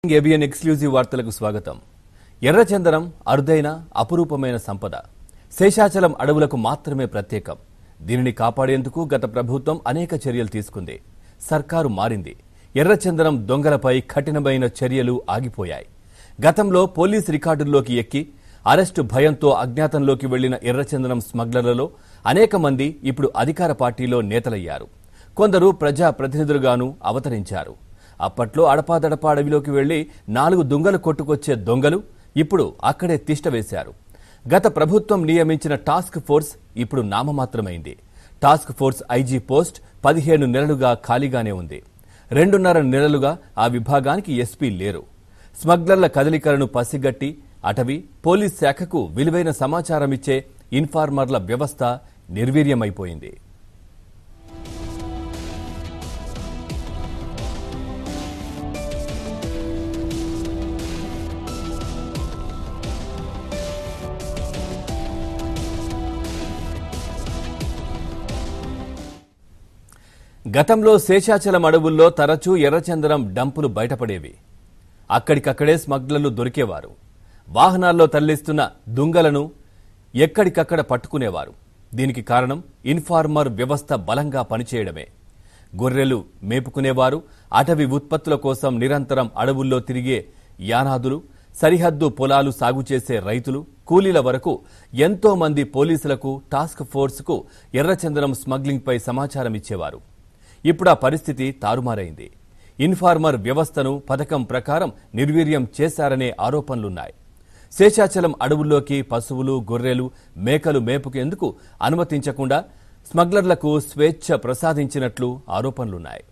ABN exclusive వార్తలకు స్వాగతం ఎర్రచందనం అరుదైన అపురూపమైన సంపద శేషాచలం అడవులకు మాత్రమే ప్రత్యేకం దీనిని కాపాడేందుకు గత ప్రభుత్వం అనేక చర్యలు తీసుకుంది సర్కారు మారింది ఎర్రచందనం దొంగలపై కఠినమైన చర్యలు ఆగిపోయాయి గతంలో పోలీస్ రికార్డుల్లోకి ఎక్కి అరెస్టు భయంతో అజ్ఞాతంలోకి వెళ్లిన ఎర్రచందనం స్మగ్లర్లలో అనేక మంది ఇప్పుడు అధికార పార్టీలో నేతలయ్యారు కొందరు ప్రజా ప్రతినిధులుగాను అవతరించారు అప్పట్లో అడపాదడపా అడవిలోకి వెళ్లి నాలుగు దుంగలు కొట్టుకొచ్చే దొంగలు ఇప్పుడు అక్కడే తిష్ట వేశారు గత ప్రభుత్వం నియమించిన టాస్క్ ఫోర్స్ ఇప్పుడు నామమాత్రమైంది టాస్క్ ఫోర్స్ ఐజీ పోస్ట్ పదిహేను నెలలుగా ఖాళీగానే ఉంది రెండున్నర నెలలుగా ఆ విభాగానికి ఎస్పీ లేరు స్మగ్లర్ల కదలికలను పసిగట్టి అటవీ పోలీస్ శాఖకు విలువైన సమాచారమిచ్చే ఇన్ఫార్మర్ల వ్యవస్థ నిర్వీర్యమైపోయింది గతంలో శేషాచలం అడవుల్లో తరచూ ఎర్రచందనం డంపులు బయటపడేవి అక్కడికక్కడే స్మగ్లర్లు దొరికేవారు వాహనాల్లో తరలిస్తున్న దుంగలను ఎక్కడికక్కడ పట్టుకునేవారు దీనికి కారణం ఇన్ఫార్మర్ వ్యవస్థ బలంగా పనిచేయడమే గొర్రెలు మేపుకునేవారు అటవీ ఉత్పత్తుల కోసం నిరంతరం అడవుల్లో తిరిగే యానాదులు సరిహద్దు పొలాలు సాగు చేసే రైతులు కూలీల వరకు ఎంతో మంది పోలీసులకు టాస్క్ ఫోర్స్కు ఎర్రచందనం స్మగ్లింగ్పై సమాచారం ఇచ్చేవారు ఇప్పుడు ఆ పరిస్థితి తారుమారైంది ఇన్ఫార్మర్ వ్యవస్థను పథకం ప్రకారం నిర్వీర్యం చేశారనే ఆరోపణలున్నాయి శేషాచలం అడవుల్లోకి పశువులు గొర్రెలు మేకలు మేపుకేందుకు అనుమతించకుండా స్మగ్లర్లకు స్వేచ్ఛ ప్రసాదించినట్లు ఆరోపణలున్నాయి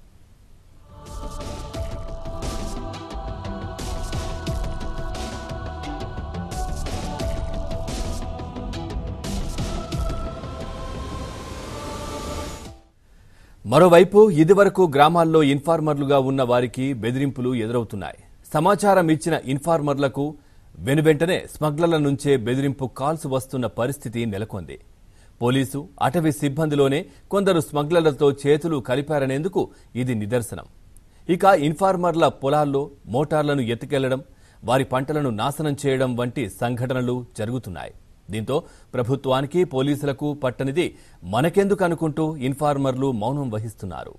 మరోవైపు ఇదివరకు గ్రామాల్లో ఇన్ఫార్మర్లుగా ఉన్న వారికి బెదిరింపులు ఎదురవుతున్నాయి సమాచారం ఇచ్చిన ఇన్ఫార్మర్లకు వెనువెంటనే స్మగ్లర్ల నుంచే బెదిరింపు కాల్స్ వస్తున్న పరిస్థితి నెలకొంది పోలీసు అటవీ సిబ్బందిలోనే కొందరు స్మగ్లర్లతో చేతులు కలిపారనేందుకు ఇది నిదర్శనం ఇక ఇన్ఫార్మర్ల పొలాల్లో మోటార్లను ఎత్తుకెళ్లడం వారి పంటలను నాశనం చేయడం వంటి సంఘటనలు జరుగుతున్నాయి దీంతో ప్రభుత్వానికి పోలీసులకు పట్టనిది మనకెందుకు అనుకుంటూ ఇన్ఫార్మర్లు మౌనం వహిస్తున్నారు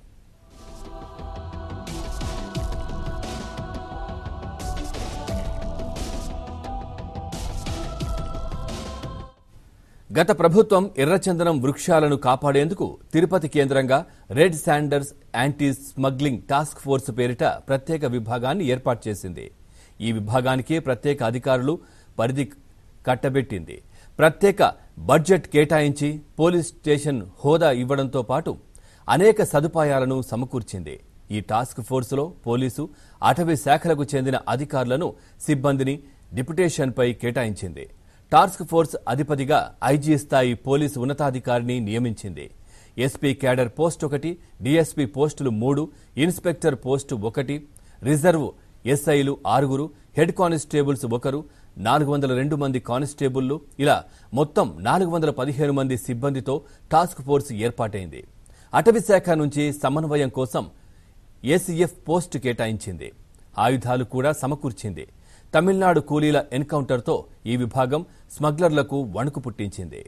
గత ప్రభుత్వం ఎర్రచందనం వృక్షాలను కాపాడేందుకు తిరుపతి కేంద్రంగా red sanders anti smuggling task force పేరిట ప్రత్యేక విభాగాన్ని ఏర్పాటు చేసింది ఈ విభాగానికి ప్రత్యేక అధికారులు పరిధి కట్టబెట్టింది ప్రత్యేక బడ్జెట్ కేటాయించి పోలీస్ స్టేషన్ హోదా ఇవ్వడంతో పాటు అనేక సదుపాయాలను సమకూర్చింది ఈ టాస్క్ ఫోర్సులో పోలీసు అటవీ శాఖలకు చెందిన అధికారులను సిబ్బందిని డిప్యుటేషన్పై కేటాయించింది టాస్క్ ఫోర్స్ అధిపతిగా ఐజీ స్థాయి పోలీసు ఉన్నతాధికారిని నియమించింది ఎస్పీ క్యాడర్ పోస్ట్ ఒకటి డీఎస్పీ పోస్టులు మూడు ఇన్స్పెక్టర్ పోస్టు ఒకటి రిజర్వ్ ఎస్ఐలు ఆరుగురు హెడ్ కానిస్టేబుల్స్ ఒకరు నాలుగు వందల రెండు మంది కానిస్టేబుళ్లు ఇలా మొత్తం నాలుగు వందల పదిహేను మంది సిబ్బందితో టాస్క్ ఫోర్స్ ఏర్పాటైంది అటవీ శాఖ నుంచి సమన్వయం కోసం ఏసీఎఫ్ పోస్టు కేటాయించింది ఆయుధాలు కూడా సమకూర్చింది తమిళనాడు కూలీల ఎన్కౌంటర్తో ఈ విభాగం స్మగ్లర్లకు వణుకు పుట్టించింది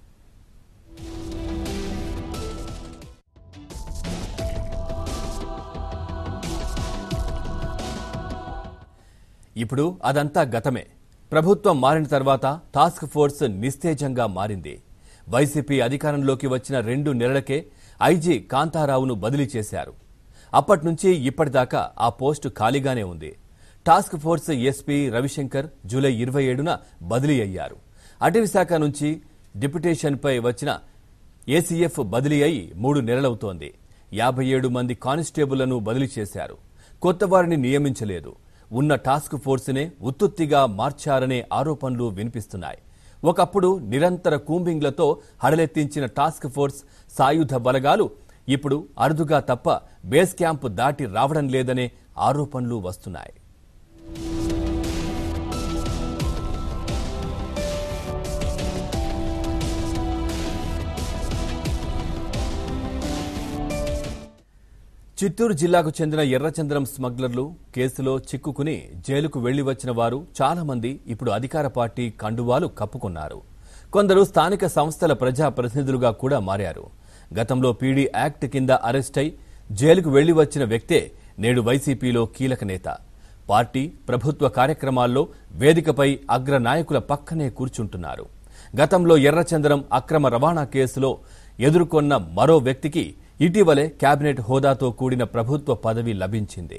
ఇప్పుడు అదంతా గతమే ప్రభుత్వం మారిన తర్వాత టాస్క్ ఫోర్స్ నిస్తేజంగా మారింది వైసీపీ అధికారంలోకి వచ్చిన రెండు నెలలకే ఐజీ కాంతారావును బదిలీ చేశారు అప్పట్నుంచి ఇప్పటిదాకా ఆ పోస్టు ఖాళీగానే ఉంది task force SP Ravishankar July ఇరవై ఏడున బదిలీ అయ్యారు అటవీ శాఖ నుంచి డిప్యుటేషన్పై వచ్చిన ఏసీఎఫ్ బదిలీ అయి మూడు నెలలవుతోంది యాభై ఏడు మంది కానిస్టేబుళ్లను బదిలీ చేశారు కొత్త వారిని నియమించలేదు ఉన్న టాస్క్ ఫోర్స్నే ఉత్తుత్తిగా మార్చారనే ఆరోపణలు వినిపిస్తున్నాయి ఒకప్పుడు నిరంతర కూంబింగ్లతో హడలెత్తించిన టాస్క్ ఫోర్స్ సాయుధ బలగాలు ఇప్పుడు అరుదుగా తప్ప బేస్ క్యాంప్ దాటి రావడం లేదనే ఆరోపణలు వస్తున్నాయి చిత్తూరు జిల్లాకు చెందిన ఎర్రచంద్రం స్మగ్లర్లు కేసులో చిక్కుకుని జైలుకు వెళ్లి వచ్చిన వారు చాలా మంది ఇప్పుడు అధికార పార్టీ కండువాలు కప్పుకున్నారు కొందరు స్థానిక సంస్థల ప్రజా ప్రతినిధులుగా కూడా మారారు గతంలో పీడీ యాక్ట్ కింద అరెస్ట్ అయి జైలుకు వెళ్లి వచ్చిన వ్యక్తే నేడు వైసీపీలో కీలక నేత పార్టీ ప్రభుత్వ కార్యక్రమాల్లో వేదికపై అగ్ర నాయకుల పక్కనే కూర్చుంటున్నారు గతంలో ఎర్రచందనం అక్రమ రవాణా కేసులో ఎదుర్కొన్న మరో వ్యక్తికి ఇటీవలే కేబినెట్ హోదాతో కూడిన ప్రభుత్వ పదవి లభించింది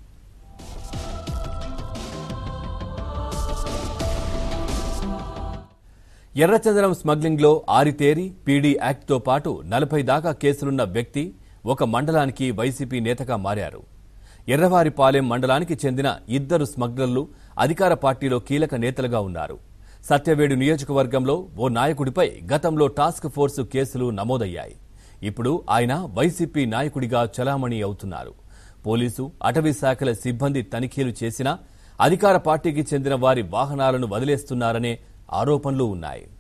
ఎర్రచందనం స్మగ్లింగ్లో ఆరితేరి పీడీ యాక్ట్తో పాటు నలభై దాకా కేసులున్న వ్యక్తి ఒక మండలానికి వైసీపీ నేతగా మారారు ఎర్రవారిపాలెం మండలానికి చెందిన ఇద్దరు స్మగ్లర్లు అధికార పార్టీలో కీలక నేతలుగా ఉన్నారు సత్యవేడు నియోజకవర్గంలో ఓ నాయకుడిపై గతంలో టాస్క్ ఫోర్సు కేసులు నమోదయ్యాయి ఇప్పుడు ఆయన వైసీపీ నాయకుడిగా చలామణి అవుతున్నారు పోలీసు అటవీ శాఖల సిబ్బంది తనిఖీలు చేసినా అధికార పార్టీకి చెందిన వారి వాహనాలను వదిలేస్తున్నారనే ఆరోపణలు ఉన్నాయి